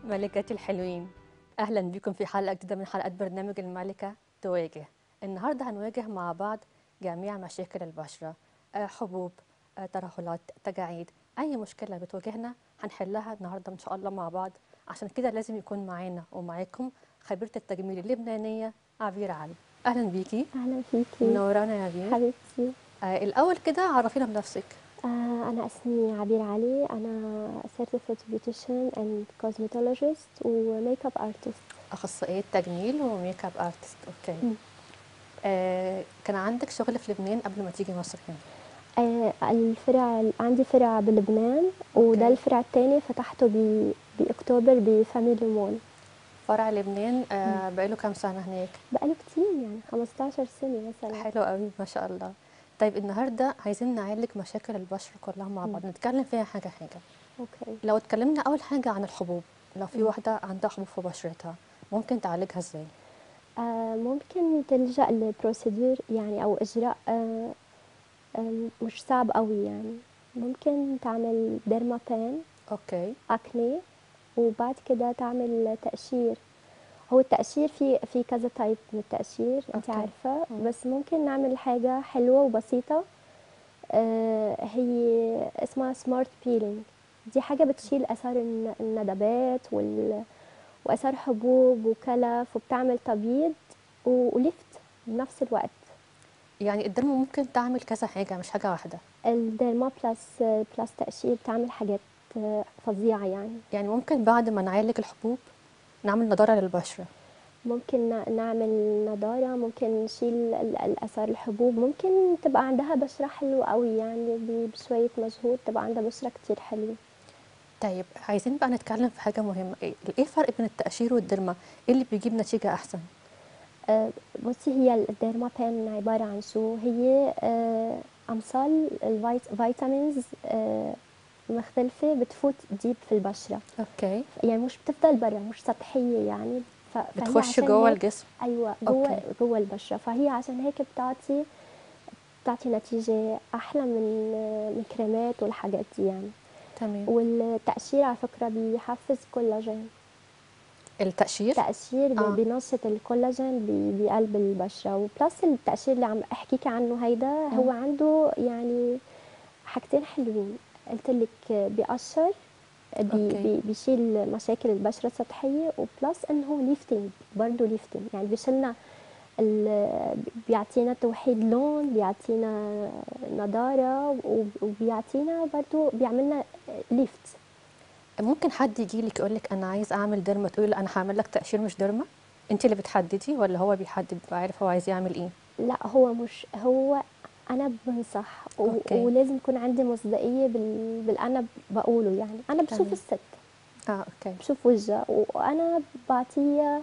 ملكاتي الحلوين اهلا بكم في حلقه جديده من حلقات برنامج الملكه تواجه النهارده هنواجه مع بعض جميع مشاكل البشره آه، حبوب آه، ترهلات تجاعيد اي مشكله بتواجهنا هنحلها النهارده ان شاء الله مع بعض عشان كده لازم يكون معانا ومعاكم خبيره التجميل اللبنانيه عبير علي اهلا بيكي اهلا فيكي منورانا يا عبير حبيبتي آه الاول كده عرفينا بنفسك آه انا اسمي عبير علي انا certified beautician and cosmetologist وميك اب ارتست اخصائيه تجميل وميك اب ارتست اوكي مم. آه كان عندك شغل في لبنان قبل ما تيجي مصر هنا آه الفرع عندي فرع بلبنان وده أوكي. الفرع الثاني فتحته ب... باكتوبر بفاميلي مول فرع لبنان آه بقاله كام سنه هناك بقاله كتير يعني 15 سنه مثلا حلو قوي ما شاء الله طيب النهارده عايزين نعالج مشاكل البشره كلها مع بعض نتكلم فيها حاجه حاجه اوكي لو اتكلمنا اول حاجه عن الحبوب لو في مم. واحده عندها حبوب في بشرتها ممكن تعالجها ازاي آه ممكن تلجأ لبروسيدور يعني او اجراء آه آه مش صعب قوي يعني ممكن تعمل ديرما بان اوكي اكني وبعد كده تعمل تقشير هو التقشير في في كذا تايب من التقشير انت أوكي. عارفه مم. بس ممكن نعمل حاجه حلوه وبسيطه آه هي اسمها سمارت بيلينج دي حاجه بتشيل اثار الن- الندبات وال واثار حبوب وكلف وبتعمل تبييض و- وليفت بنفس الوقت يعني الدرمة ممكن تعمل كذا حاجه مش حاجه واحده الديرما بلس بلس تقشير بتعمل حاجات آه، فظيعه يعني يعني ممكن بعد ما نعالج الحبوب نعمل نضاره للبشره ممكن ن- نعمل نضارة ممكن نشيل ال- الآثار الحبوب ممكن تبقى عندها بشرة حلوة قوي يعني ب- بشوية مجهود تبقى عندها بشرة كتير حلوة طيب عايزين بقى نتكلم في حاجه مهمه ايه إيه الفرق بين التقشير والدرمة ايه اللي بيجيب نتيجه احسن آه، بصي هي الديرما بان عبارة عن شو هي آه، أمثال الفيتامينز مختلفة بتفوت ديب في البشرة اوكي يعني مش بتفضل برا مش سطحية يعني ف- فهي بتخش عشان جوه هيك- الجسم ايوه جوه أوكي. جوه البشره فهي عشان هيك بتعطي بتعطي نتيجه احلى من من كريمات والحاجات دي يعني تمام والتقشير على فكره بيحفز كولاجين التقشير التقشير بي- آه. بينشط الكولاجين ب- بقلب البشره وبلس التقشير اللي عم احكيك عنه هيدا هو عنده يعني حاجتين حلوين قلت لك بيقشر بي أوكي. بي بيشيل مشاكل البشره السطحيه وبلس انه هو ليفتنج برضه ليفتنج يعني بيشيلنا ال- بيعطينا توحيد لون بيعطينا نضاره وب- وبيعطينا برضه بيعملنا ليفت ممكن حد يجي لك يقول لك انا عايز اعمل درمة تقولي له انا هعمل لك تقشير مش درمة انت اللي بتحددي ولا هو بيحدد بيبقى عارف هو عايز يعمل ايه لا هو مش هو انا بنصح و- أوكي. ولازم يكون عندي مصداقيه بال... بالأنا بقوله يعني انا بشوف تمام. الست اه اوكي بشوف وجهها وانا بعطيها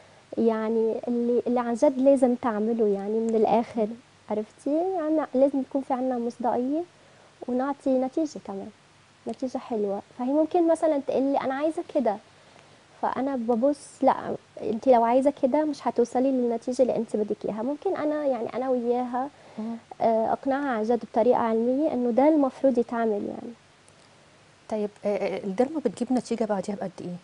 يعني اللي اللي عن جد لازم تعمله يعني من الاخر عرفتي يعني لازم يكون في عنا مصداقيه ونعطي نتيجه كمان نتيجه حلوه فهي ممكن مثلا تقلي انا عايزه كده فانا ببص لا انت لو عايزه كده مش هتوصلي للنتيجه اللي انت بدك اياها ممكن انا يعني انا وياها مم. آه، اقنعها عن جد بطريقه علميه انه ده المفروض يتعمل يعني طيب آه، آه، الدرمة بتجيب نتيجة بعديها بقد ايه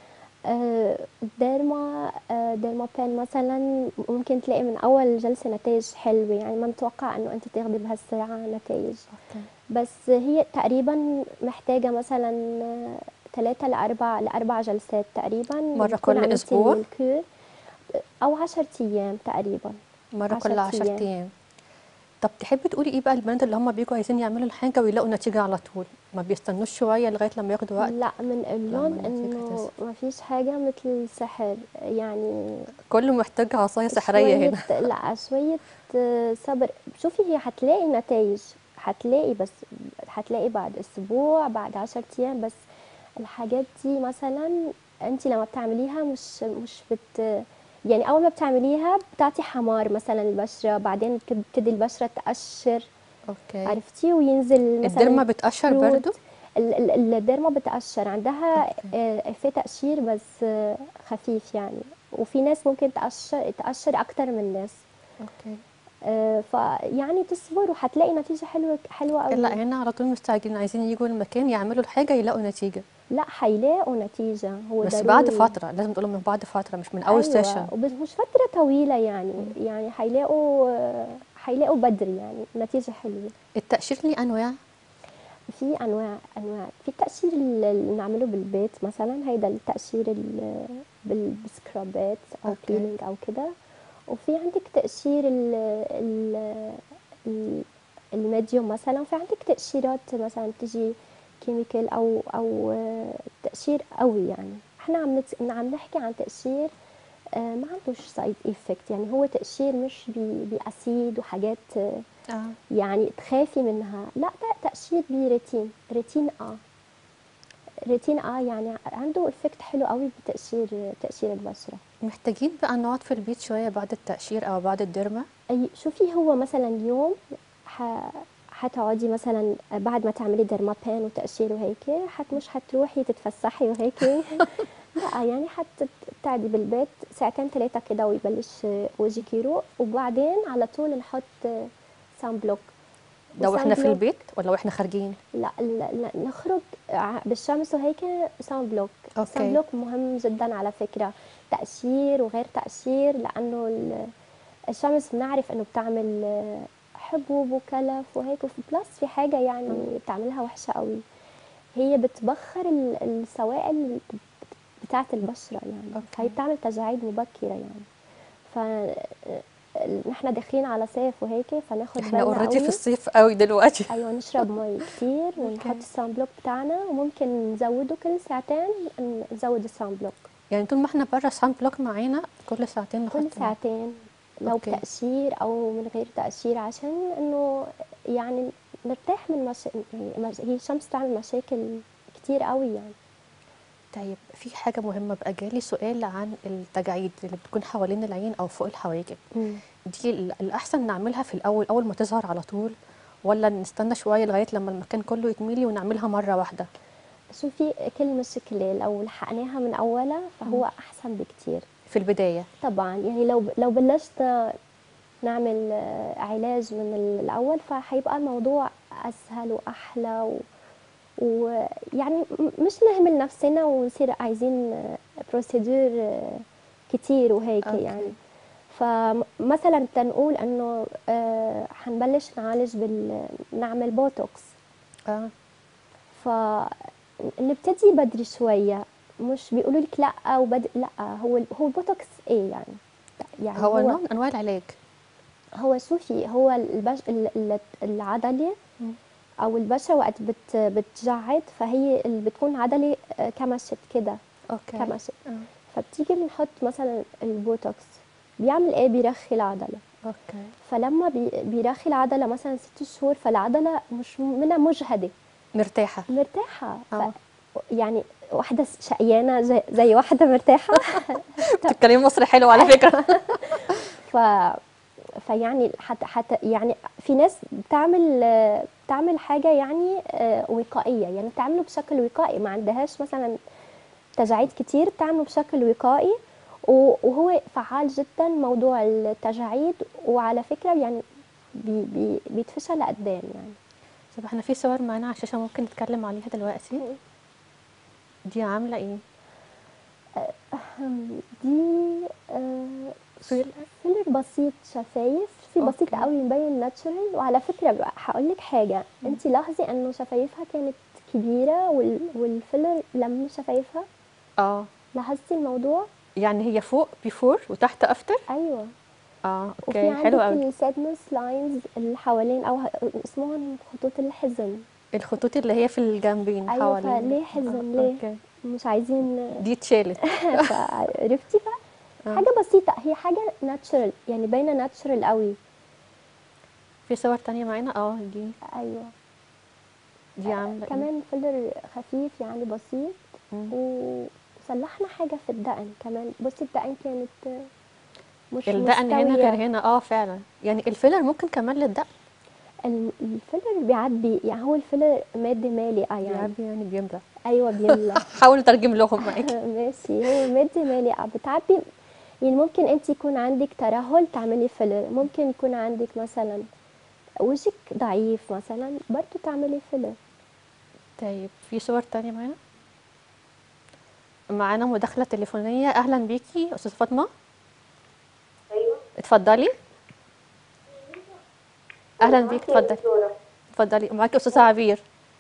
آه، ديرما آه، ديرما بان مثلا ممكن تلاقي من اول جلسه نتائج حلوه يعني ما متوقع انه انت تاخدي بهالسرعه نتائج اوكي بس هي تقريبا محتاجه مثلا ثلاثة لأربع لأربع جلسات تقريبا مرة بتكون كل عملتي أسبوع؟ الكور أو عشر أيام تقريبا مرة كل عشر 10 أيام. ايام طب تحبي تقولي ايه بقى البنات اللي هم بيجوا عايزين يعملوا الحاجة ويلاقوا نتيجة على طول ما بيستنوش شوية لغاية لما ياخدوا وقت لا من لما لهم النتيجة انه تظهر. ما فيش حاجه مثل السحر يعني كله محتاج عصاية سحرية هنا شوية لا شوية آه، صبر شوفي هي هتلاقي نتائج هتلاقي بس هتلاقي بعد اسبوع بعد عشر ايام بس الحاجات دي مثلا انت لما بتعمليها مش مش بت يعني اول ما بتعمليها بتعطي حمار مثلا البشره بعدين بتبتدي البشره تقشر اوكي عرفتي وينزل مثلا الدرمة بتقشر فلوت. برضو ال- ال- الديرما بتقشر عندها أوكي. آه، في تقشير بس آه، خفيف يعني وفي ناس ممكن تقشر تقشر اكتر من ناس اوكي آه، فيعني تصبروا هتلاقي نتيجة حلوة حلوة قوي لا هنا على طول مستعجلين عايزين يجوا المكان يعملوا الحاجة يلاقوا نتيجة لا هيلاقوا نتيجة هو بس ضروري بعد فتره لازم تقولوا من بعد فتره مش من اول أيوة سيشن وبس مش فترة طويلة يعني يعني هيلاقوا هيلاقوا بدري يعني نتيجة حلوة التقشير ليه انواع في انواع انواع في التقشير اللي نعمله بالبيت مثلا هيدا التقشير ال- بال- بالسكرابات او أوكي. بيلينج او كده وفي عندك تقشير ال ال ال- الميديوم مثلا وفي عندك تقشيرات مثلا تجي كيميكال او او آه، تقشير قوي يعني احنا عم نت- عم نحكي عن تقشير آه، ما عندوش سايد ايفكت يعني هو تقشير مش بي- باسيد وحاجات آه، اه يعني تخافي منها لا ده تقشير بريتين ريتين اه ريتين اه يعني عنده افكت حلو قوي بتقشير تقشير البشره محتاجين بقى نقعد في البيت شويه بعد التقشير او بعد الديرما اي شوفي هو مثلا اليوم ح... حتقعدي مثلا بعد ما تعملي ديرمابان وتقشير وهيك حت مش حتروحي تتفسحي وهيك لا يعني حتقعدي بالبيت ساعتين ثلاثة كده ويبلش وجهك يروق وبعدين على طول نحط سان بلوك لو احنا في وصن بلوك- البيت ولا واحنا خارجين لا, لا, لا نخرج ع- بالشمس وهيك سان بلوك أوكي. سان بلوك مهم جدا على فكرة تقشير وغير تقشير لأنه ال- الشمس بنعرف إنه بتعمل آه، حبوب وكلف وهيك وفي بلس في حاجة يعني بتعملها وحشة قوي هي بتبخر ال- السوائل بتاعة البشرة يعني أوكي. فهي بتعمل تجاعيد مبكرة يعني ف نحن داخلين على صيف وهيك فناخد احنا بالنا اوريدي في قوي. الصيف قوي دلوقتي ايوه نشرب مي كتير ونحط الصن بلوك بتاعنا وممكن نزوده كل ساعتين نزود الصن بلوك يعني طول ما احنا بره سان بلوك معانا كل ساعتين نحط كل ساعتين لو أوكي. بتقشير او من غير تقشير عشان انه يعني نرتاح من مش... يعني مش... هي الشمس بتعمل مشاكل كتير قوي يعني طيب في حاجة مهمة بقى جالي سؤال عن التجاعيد اللي بتكون حوالين العين أو فوق الحواجب دي ال- الأحسن نعملها في الأول أول ما تظهر على طول ولا نستنى شوية لغاية لما المكان كله يتملي ونعملها مرة واحدة شوفي كل مشكلة لو لحقناها من أولها فهو أحسن بكتير في البداية طبعا يعني لو لو بلشت نعمل آه، علاج من الأول فهيبقى الموضوع أسهل وأحلى و... ويعني م- مش نهمل نفسنا ونصير عايزين بروسيدور كتير وهيك أوكي. يعني فمثلا تنقول انه آه، حنبلش نعالج بال نعمل بوتوكس اه فنبتدي بدري شويه مش بيقولوا لك لا وبد لا هو هو البوتوكس ايه يعني يعني هو نوع من أنواع العلاج هو شوفي هو البش... ال- ال- العضلة مم. أو البشرة وقت بت... بتجعد فهي ال- بتكون عضلة آه، كمشت كده أوكي كمشت آه. فبتيجي بنحط مثلا البوتوكس بيعمل ايه بيرخي العضلة أوكي فلما بي... بيرخي العضلة مثلا ست شهور فالعضلة مش منها مجهدة مرتاحة مرتاحة ف... آه. يعني واحدة شقيانة زي, زي واحدة مرتاحة بتتكلمي مصري حلو على فكرة ف فيعني حتى حتى يعني في ناس بتعمل آه، بتعمل حاجه يعني آه، وقائيه يعني بتعمله بشكل وقائي ما عندهاش مثلا تجاعيد كتير بتعمله بشكل وقائي و- وهو فعال جدا موضوع التجاعيد وعلى فكره يعني بي بي بيتفشى لقدام يعني طب احنا في صور معانا على الشاشة ممكن نتكلم عليها دلوقتي دي عاملة ايه؟ دي آه، فيلر؟ فيلر بسيط شفايف في بسيط أوكي. قوي مبين ناتشورال وعلى فكره بقى هقول لك حاجه انت لاحظي انه شفايفها كانت كبيره وال... والفيلر لم شفايفها اه لاحظتي الموضوع يعني هي فوق بيفور وتحت افتر ايوه اه وفي اوكي حلو قوي عندك السادنس لاينز اللي حوالين او ه- اسمهم خطوط الحزن الخطوط اللي هي في الجنبين ايوه حوالين فليه حزن آه، ليه اوكي مش عايزين دي اتشالت فعرفتي بقى آه. حاجه بسيطه هي حاجه ناتشورال يعني باينه ناتشورال قوي في صور تانية معانا اه دي ايوه دي عاملة ايه؟ كمان فيلر خفيف يعني بسيط مم. وصلحنا حاجة في الدقن كمان بصي الدقن كانت مش الدقن هنا مستوية. غير هنا اه فعلا يعني الفيلر ممكن كمان للدقن ال- الفيلر بيعبي يعني هو الفيلر مادة مالئة يعني بيعبي يعني بيملى ايوه بيملى حاول نترجم لهم معاكي ماشي هو مادة مالئة بتعبي يعني ممكن انت يكون عندك ترهل تعملي فيلر ممكن يكون عندك مثلا وجهك ضعيف مثلا برضو تعملي فيلر طيب في صور تانية معانا معانا مداخلة تليفونية أهلا بيكي أستاذ فاطمة ايوه اتفضلي أهلا بيك اتفضلي اتفضلي معاكي أستاذة عبير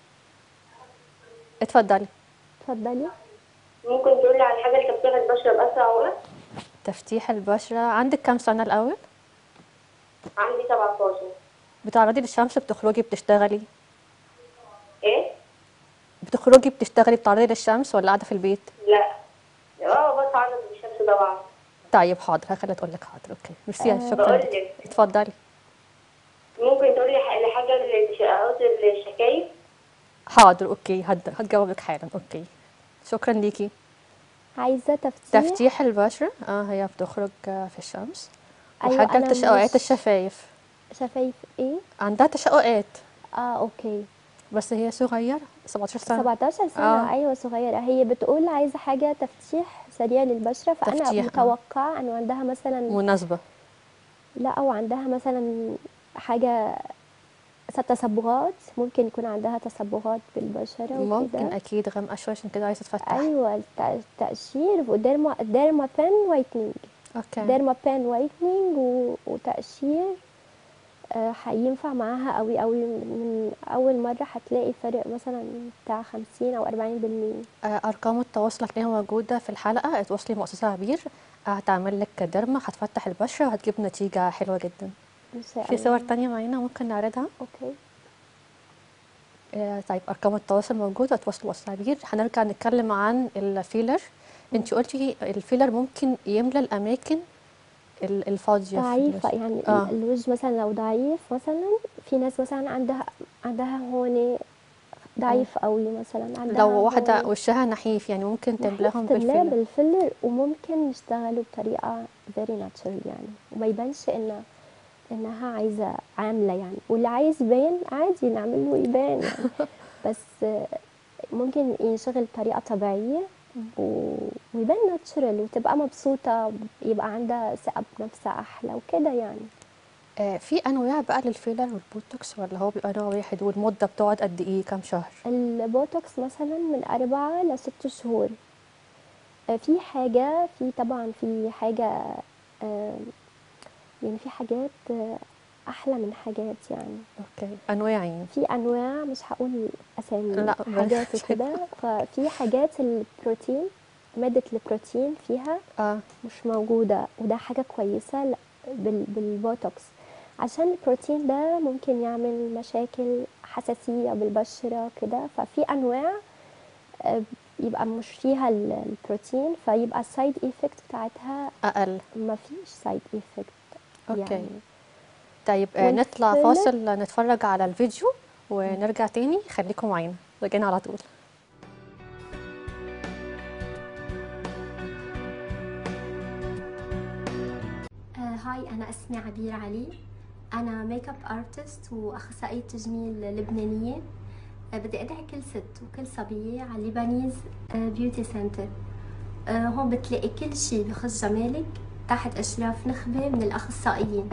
اتفضلي اتفضلي ممكن تقولي على حاجه لتفتيح البشره باسرع وقت تفتيح البشرة عندك كام سنة الأول؟ عندي 17 بتعرضي للشمس بتخرجي بتشتغلي ايه بتخرجي بتشتغلي بتعرضي للشمس ولا قاعدة في البيت؟ لا اه بتعرض للشمس طبعا طيب حاضر هخليها تقول لك حاضر اوكي ميرسي آه، شكرا بقول لك لك. اتفضلي ممكن تقولي ح- لحاجه لتشققات الشكايف حاضر اوكي هد- هتجاوبك حالا اوكي شكرا ليكي عايزة تفتيح تفتيح البشرة اه هي بتخرج آه، في الشمس أيوة، وحاجة أنا لتشققات مش- الشفايف شفايف ايه عندها تشققات اه اوكي بس هي صغيرة 17 سنة 17 سنة آه. ايوه صغيرة هي بتقول عايزة حاجة تفتيح سريع للبشرة فانا تفتيح، آه. متوقعة انه عندها مثلا مناسبة لا او عندها مثلا حاجة س- تصبغات ممكن يكون عندها تصبغات بالبشرة ممكن وكده اكيد غامقة شوية عشان كده عايزة تفتح ايوه الت- التقشير وديرما ديرما بان وايتنينج اوكي ديرما بان وايتنينج و- وتقشير آه، هينفع معاها قوي قوي من اول مره هتلاقي فرق مثلا بتاع 50 او 40% آه، ارقام التواصل هتلاقيها موجودة في الحلقة اتواصلي مع أستاذة عبير آه، هتعمل لك درمة هتفتح البشرة وهتجيب نتيجة حلوة جدا إن شاء في صور الله. تانية معانا ممكن نعرضها اوكي آه، طيب ارقام التواصل موجوده اتواصلوا مع أستاذ عبير هنرجع نتكلم عن الفيلر انت قلتي الفيلر ممكن يملى الاماكن ال- الفاضيه في ضعيفة الوجه. يعني اه الوجه مثلا لو ضعيف مثلا في ناس مثلا عندها عندها هون ضعيف قوي مثلا عندها لو واحده هون وشها نحيف يعني ممكن تملاهم تملاه بالفيلر بالفيلر وممكن يشتغلوا بطريقة very natural يعني وما يبانش إن إنها عايزة عاملة يعني واللي عايز يبان عادي نعمل له يبان يعني بس آه، ممكن ينشغل بطريقة طبيعية و- ويبان ناتشرال وتبقى مبسوطة يبقى عندها ثقة بنفسها أحلى وكده يعني آه في انواع بقى للفيلر والبوتوكس ولا هو بيبقى نوع واحد والمده بتقعد قد ايه كام شهر البوتوكس مثلا من أربعة لست شهور آه، في حاجة في طبعا في حاجة آه، يعني في حاجات آه، أحلى من حاجات يعني اوكي انواع يعني في أنواع مش هقول أسامي لا، حاجات بلاش. وكده ففي حاجات البروتين مادة البروتين فيها اه مش موجودة وده حاجة كويسة ل- بال- بالبوتوكس عشان البروتين ده ممكن يعمل مشاكل حساسية بالبشرة كده ففي أنواع آه، يبقى مش فيها ال- البروتين فيبقى السايد ايفكت بتاعتها اقل ما فيش سايد ايفكت اوكي يعني طيب آه نطلع والفيلر؟ فاصل نتفرج على الفيديو ونرجع تاني خليكم معانا راجعين على طول آه، هاي أنا اسمي عبير علي أنا ميك اب ارتست وأخصائية تجميل لبنانية آه، بدي أدعي كل ست وكل صبية على ليبانيز بيوتي سنتر هون بتلاقي كل شي بخص جمالك تحت إشراف نخبة من الأخصائيين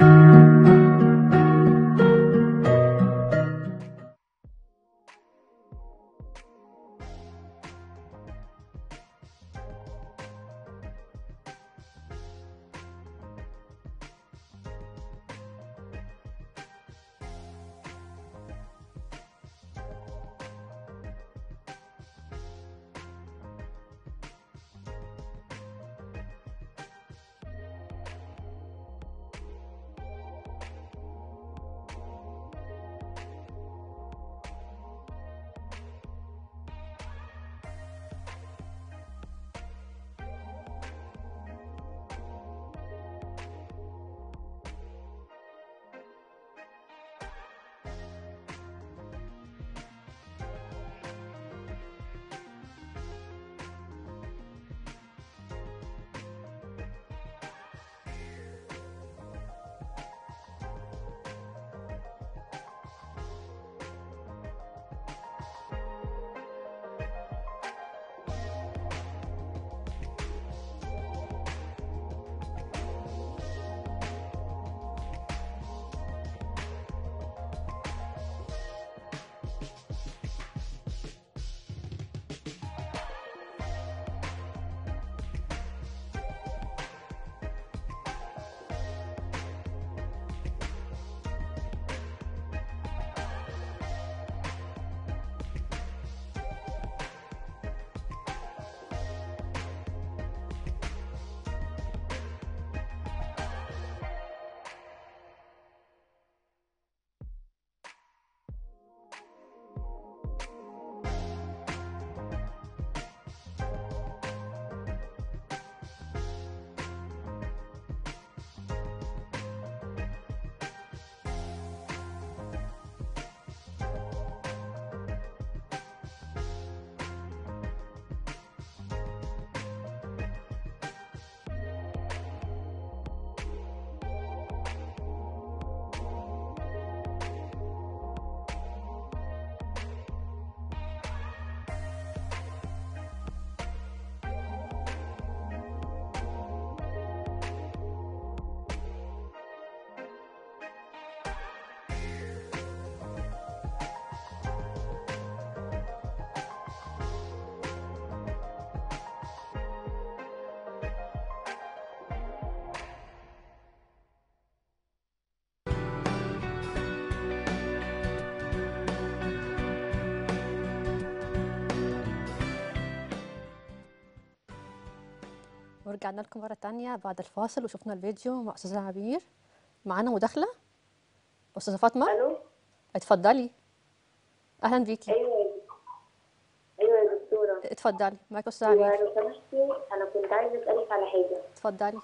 ورجعنا لكم مرة تانية بعد الفاصل وشفنا الفيديو مع أستاذة عبير معانا مداخلة أستاذة فاطمة الو اتفضلي أهلا بيكي ايوه ايوه يا دكتوره اتفضلي معاك أستاذة عبير ولو سمحتي انا كنت عايزه اسالك على حاجه اتفضلي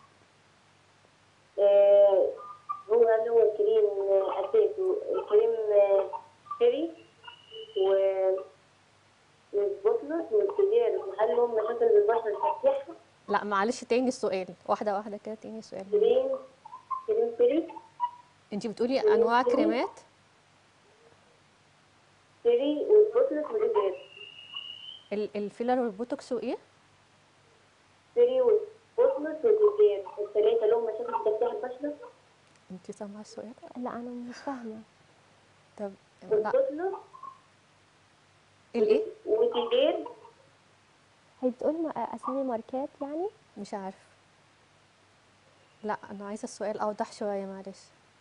آه هو اللي هو الكريم آه، اساسه الكريم آه، سيري و والبوتلس والكبير هل لهم مشاكل بالبشره الفتاحه لا معلش تاني السؤال واحدة واحدة كده تاني السؤال كريم كريم سيري انتي بتقولي أنواع كريمات سيري والبوتلس والكبير ال- الفيلر والبوتوكس وإيه سيري والبوتلس والكبير الثلاثه لهم مشاكل في تفتيح البشره انتي سامعة السؤال لا انا مش فاهمه طب لا والبوتلس الإيه وكبير هي بتقول م- اسامي ماركات يعني مش عارف لا انا عايزه السؤال اوضح شويه معلش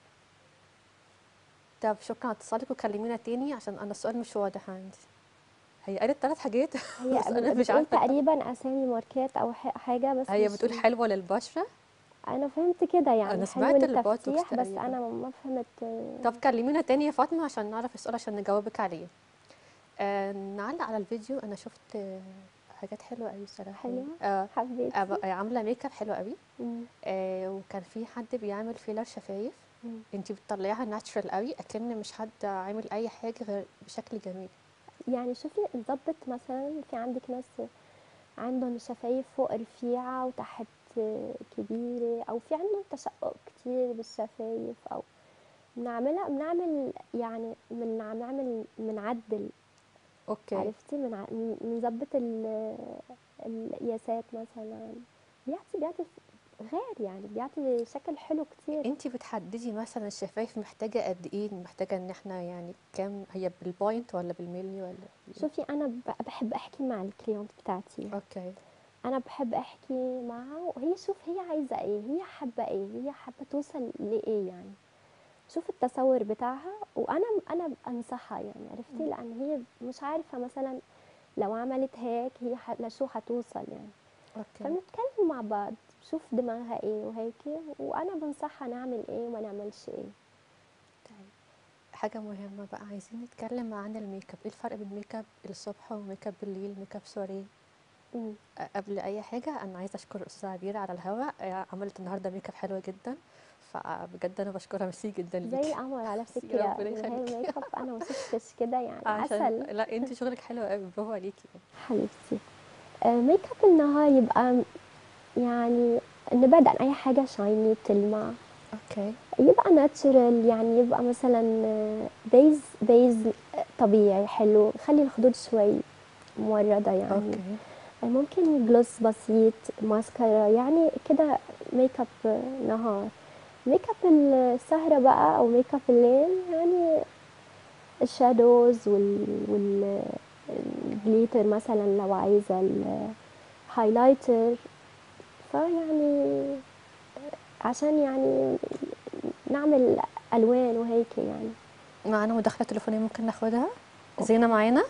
طب شكرا على اتصالك وكلمينا تاني عشان انا السؤال مش واضح عندي هي قالت ثلاث حاجات هي بس انا بت- مش بتقول عارفه تقريبا اسامي ماركات او ح- حاجه بس هي مش- بتقول حلوه للبشره انا فهمت كده يعني أنا حلو سمعت البوتوكس للتفتيح بس تقريباً. انا ما فهمت طب كلمينا تاني يا فاطمه عشان نعرف السؤال عشان نجاوبك عليه آه نعلق على الفيديو انا شفت آه، حاجات حلوه قوي الصراحه حلوة؟ آه حبيت آه، عامله ميك اب حلو قوي مم. آه وكان في حد بيعمل فيلر شفايف مم. انتي بتطلعيها ناتشرال قوي اكن مش حد عامل اي حاجه غير بشكل جميل يعني شوفي نظبط مثلا في عندك ناس عندهم شفايف فوق رفيعة وتحت كبيرة أو في عندهم تشقق كتير بالشفايف أو بنعملها بنعمل يعني بنعمل بنعدل اوكي عرفتي بنع- بنظبط ال- القياسات مثلا بيعطي بيعطي غير يعني بيعطي شكل حلو كتير انتي بتحددي مثلا الشفايف محتاجه قد ايه محتاجه ان احنا يعني كام هي بالبوينت ولا بالملي ولا بال- شوفي أنا ب- بحب أحكي مع الكليونت بتاعتي اوكي انا بحب احكي معها وهي شوف هي عايزه ايه هي حابه ايه هي حابه توصل لايه يعني شوف التصور بتاعها وانا انا انصحها يعني عرفتي لان هي مش عارفه مثلا لو عملت هيك هي ح- لشو حتوصل يعني اوكي فبنتكلم مع بعض شوف دماغها ايه وهيك وانا بنصحها نعمل ايه وما نعملش ايه طيب حاجه مهمه بقى عايزين نتكلم عن الميك اب ايه الفرق بين ميك اب الصبح وميك اب بالليل ميك اب سوري مم. قبل اي حاجه انا عايزه اشكر استاذه عبير على الهواء آه، عملت النهارده ميك اب حلوه جدا فبجد انا بشكرها ميرسي جدا زي ليكي القمر على ميرسي، فكره ربنا من غير يخليكي. ميك اب انا ما شفتش كده يعني عشان عسل لا انت شغلك حلو قوي برافو عليكي حبيبتي آه، ميك اب النهار يبقى يعني نبعد عن اي حاجه شايني بتلمع اوكي يبقى ناتشرال يعني يبقى مثلا آه، بيز بيز طبيعي حلو خلي الخدود شوي موردة يعني اوكي ممكن جلوس بسيط ماسكارا يعني كده ميك اب نهار ميك اب السهرة بقى او ميك اب الليل يعني الشادوز وال وال الجليتر مثلا لو عايزة الهايلايتر فيعني عشان يعني نعمل الوان وهيك يعني معانا مداخله تليفونيه ممكن ناخدها زينه معانا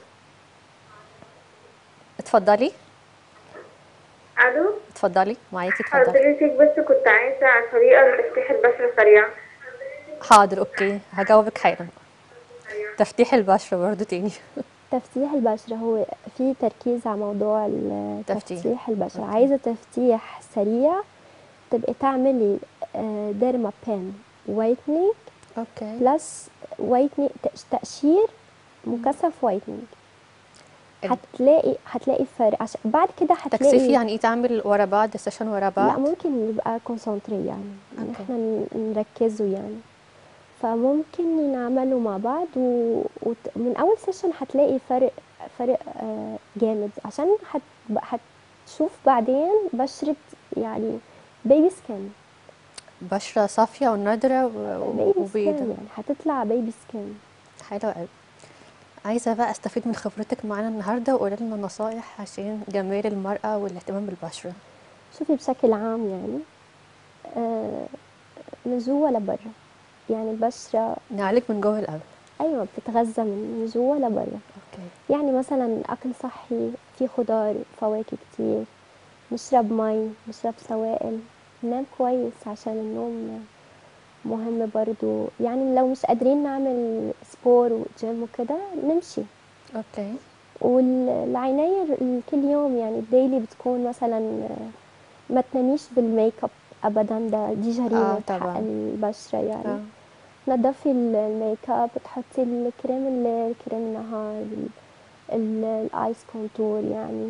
اتفضلي الو اتفضلي معاكي اتفضلي حضرتك بس كنت عايزه عن طريقه لتفتيح البشره سريعه حاضر اوكي هجاوبك حالا تفتيح البشره برضو تاني تفتيح البشرة هو في تركيز على موضوع تفتيح. تفتيح البشرة أوكي. عايزة تفتيح سريع تبقي تعملي آه، ديرما بين وايتنينج اوكي بلس وايتنينج تقشير مكثف وايتنينج ال- هتلاقي هتلاقي فرق عشان بعد كده هتلاقي تكثيفي يعني ايه تعمل ورا بعض سيشن ورا لا بعض ممكن يبقى كونسنتري يعني ان أوكي. احنا ن- نركزوا يعني فممكن نعمله مع بعض ومن اول سيشن هتلاقي فرق فرق آه، جامد عشان هت- هتشوف بعدين بشرة يعني بيبي سكين بشره صافيه ونادره و- بيبي سكين وبيضه يعني هتطلع بيبي سكين حلو قوي عايزه بقى استفيد من خبرتك معانا النهارده وقولي لنا نصايح عشان جمال المراه والاهتمام بالبشره شوفي بشكل عام يعني آه، من جوا لبرا يعني البشرة نعالج من جوه الاول ايوه بتتغذى من من جوا لبرا اوكي يعني مثلا اكل صحي فيه خضار فواكه كتير نشرب مي نشرب سوائل ننام كويس عشان النوم مهم برضو يعني لو مش قادرين نعمل سبور وجيم وكده نمشي اوكي والعناية كل يوم يعني الديلي بتكون مثلا ما تناميش بالميك اب ابدا ده دي جريمة آه، في حق طبعاً. البشرة يعني آه. نضفي ال- الميك اب تحطي الكريم الليل كريم النهار ال- ال- الايس كونتور يعني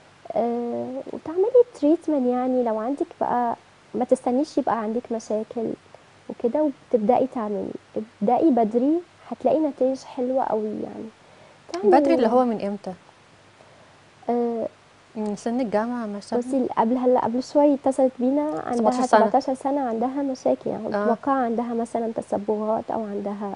آه وتعملي تريتمنت يعني لو عندك بقى ما تستنيش يبقى عندك مشاكل وكده وبتبدأي تعملي ابدأي بدري هتلاقي نتائج حلوة قوي يعني تعملي- بدري اللي هو من امتى آه من سن الجامعه مثلا بصي قبل هلا قبل شوي اتصلت بينا 17 عندها سنة. 17 سنة عندها مشاكل يعني آه. متوقعة عندها مثلا تصبغات أو عندها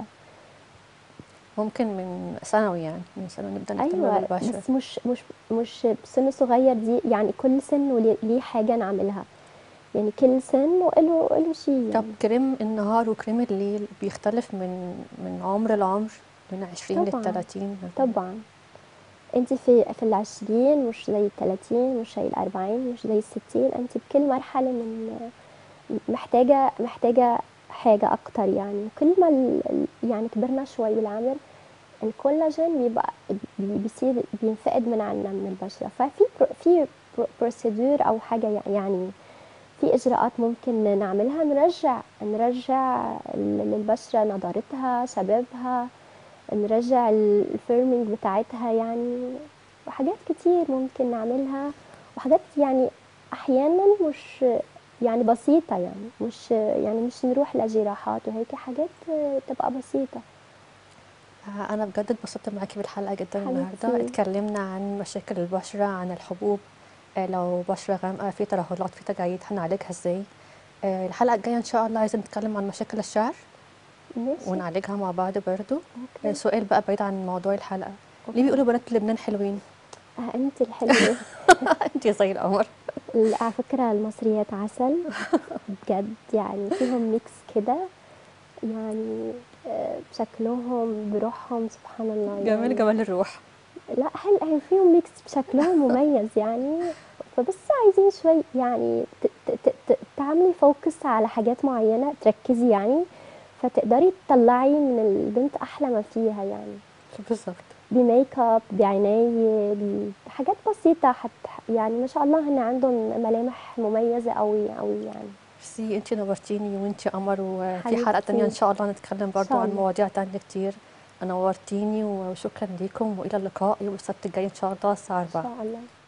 ممكن من ثانوي يعني من ثانوي نبدا نهتم ايوه بالبشره بس مش مش مش بسن صغير دي يعني كل سن وليه ليه حاجه نعملها يعني كل سن وله له شيء طب يعني. كريم النهار وكريم الليل بيختلف من من عمر لعمر من 20 طبعاً. ل 30 طبعا انت في في العشرين مش زي الثلاثين مش زي الأربعين مش زي الستين انت بكل مرحله من محتاجه محتاجه حاجه اكتر يعني كل ما ال- ال- يعني كبرنا شوي بالعمر الكولاجين بيبقى بي- بيصير بينفقد من عنا من البشره ففي برو- في بروسيدور او حاجه يعني في اجراءات ممكن نعملها نرجع نرجع ال- للبشره نضارتها شبابها نرجع الفيرمينج بتاعتها يعني وحاجات كتير ممكن نعملها وحاجات يعني احيانا مش يعني بسيطة يعني مش يعني مش نروح لجراحات وهيك حاجات تبقى بسيطة آه، انا بجد اتبسطت معاكي بالحلقه جدا حبيبتي. النهارده اتكلمنا عن مشاكل البشره عن الحبوب آه، لو بشره غامقه في ترهلات في تجاعيد هنعالجها ازاي آه، الحلقه الجايه ان شاء الله عايزين نتكلم عن مشاكل الشعر ماشي ونعالجها مع بعض برضو آه، اوكي سؤال بقى بعيد عن موضوع الحلقه أوكي. ليه بيقولوا بنات لبنان حلوين آه انت الحلوة انت زي القمر ال- على فكرة المصريات عسل بجد يعني فيهم ميكس كده يعني آه، بشكلهم بروحهم سبحان الله يعني جمال جمال الروح لا هل هل فيهم ميكس بشكلهم مميز يعني فبس عايزين شوي يعني ت- ت- ت- ت- تعملي فوكس على حاجات معينة تركزي يعني فتقدري تطلعي من البنت أحلى ما فيها يعني بالظبط بميك اب بعناية بحاجات بسيطة حت يعني ما شاء الله هن عندهم ملامح مميزة قوي قوي يعني ميرسي انت نورتيني وانت قمر وفي حبيبتي. حلقه تانية ان شاء الله نتكلم برضو شاء عن الله. مواضيع تانية كتير نورتيني وشكرا ليكم والى اللقاء يوم السبت الجاي ان شاء الله الساعه إن 4 شاء الله